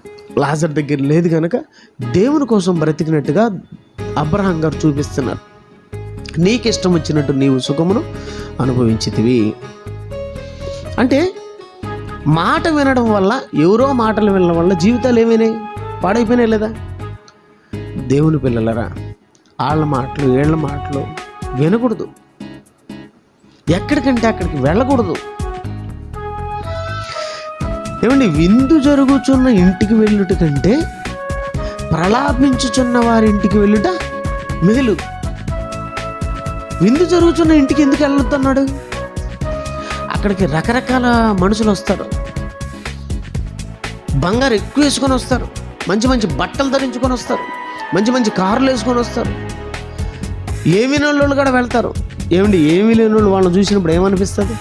లాజర్ దగ్గర లేదు కనుక దేవుని కోసం బ్రతికినట్టుగా అబ్రహాం గారు చూపిస్తున్నారు నీకు ఇష్టం వచ్చినట్టు నీవు సుఖమును అనుభవించితివి అంటే మాట వినడం వల్ల ఎవరో మాటలు వినడం వల్ల జీవితాలు ఏమైనాయి పాడైపోయినాయి లేదా దేవుని పిల్లలరా వాళ్ళ మాటలు వీళ్ళ మాటలు వినకూడదు ఎక్కడికంటే అక్కడికి వెళ్ళకూడదు ఏమండి విందు జరుగుచున్న ఇంటికి వెళ్ళుట కంటే ప్రలాపించుచున్న వారి ఇంటికి వెళ్ళుట మేలు విందు జరుగుతున్న ఇంటికి ఎందుకు వెళ్తున్నాడు అక్కడికి రకరకాల మనుషులు వస్తారు బంగారు ఎక్కువ వేసుకొని వస్తారు మంచి మంచి బట్టలు ధరించుకొని వస్తారు మంచి మంచి కార్లు వేసుకొని వస్తారు ఏమి లేని వాళ్ళు కూడా వెళ్తారు ఏమండి ఏమీ లేని వాళ్ళు వాళ్ళని చూసినప్పుడు ఏమనిపిస్తుంది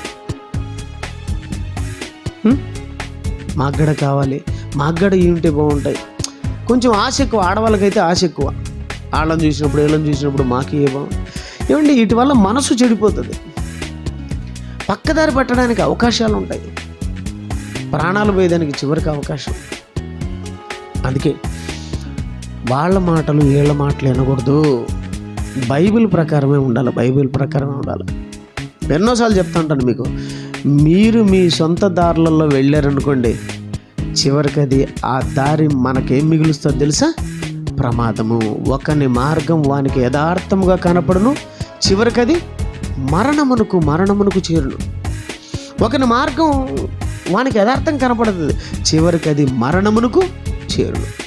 హ్మ్? మాకు కూడా కావాలి మాకు కూడా ఇవి ఉంటే బాగుంటాయి కొంచెం ఆశ ఎక్కువ ఆడవాళ్ళకైతే ఆశ ఎక్కువ వాళ్ళని చూసినప్పుడు వీళ్ళని చూసినప్పుడు మాకు ఏ బాగుంది ఏమండి వీటి వల్ల మనసు చెడిపోతుంది పక్కదారి పట్టడానికి అవకాశాలు ఉంటాయి ప్రాణాలు పోయేదానికి చివరికి అవకాశం అందుకే వాళ్ళ మాటలు వీళ్ళ మాటలు వినకూడదు బైబిల్ ప్రకారమే ఉండాలి బైబిల్ ప్రకారమే ఉండాలి ఎన్నోసార్లు చెప్తా ఉంటాను మీకు మీరు మీ సొంత దారులలో వెళ్ళారనుకోండి చివరికి అది ఆ దారి మనకేం మిగులుస్తుందో తెలుసా ప్రమాదము ఒకని మార్గం వానికి యథార్థముగా కనపడును చివరికి అది మరణమునకు మరణమునకు చేరును ఒకని మార్గం వానికి యథార్థం కనపడుతుంది చివరికి అది మరణమునకు చేరును